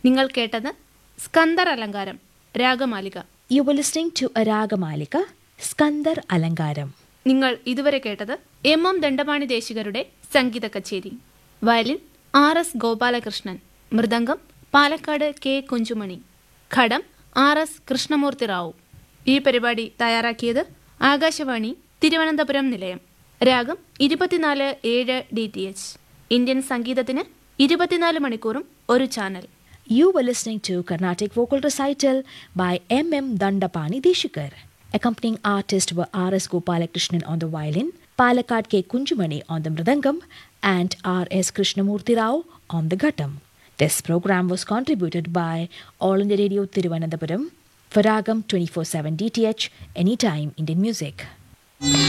നിങ്ങൾ കേട്ടത് സ്കന്ദർ അലങ്കാരം ragamalika You were listening to a Ragamalika, Skandar Alangaram. നിങ്ങൾ ഇതുവരെ കേട്ടത് എം എം ദണ്ഡപാണി ദേശികരുടെ സംഗീത കച്ചേരി വയലിൻ ആർ എസ് ഗോപാലകൃഷ്ണൻ മൃദംഗം പാലക്കാട് കെ കുഞ്ചുമണി ഘടം ആർ എസ് കൃഷ്ണമൂർത്തി റാവു ഈ പരിപാടി തയ്യാറാക്കിയത് ആകാശവാണി തിരുവനന്തപുരം നിലയം രാഗം ഇരുപത്തിനാല് ഏഴ് ഡി ടി എച്ച് ഇന്ത്യൻ സംഗീതത്തിന് ഇരുപത്തിനാല് മണിക്കൂറും ഒരു channel You were listening to Carnatic vocal recital by M.M. Dandapani Deshikar. Accompanying artists were R.S. Gopalakrishnan on the violin, Palakkad K. Kunjumani on the mridangam, and R.S. Krishnamurti Rao on the ghattam. This program was contributed by All India Radio Thiruvananthapuram for Ragam 24/7 DTH Anytime Indian Music.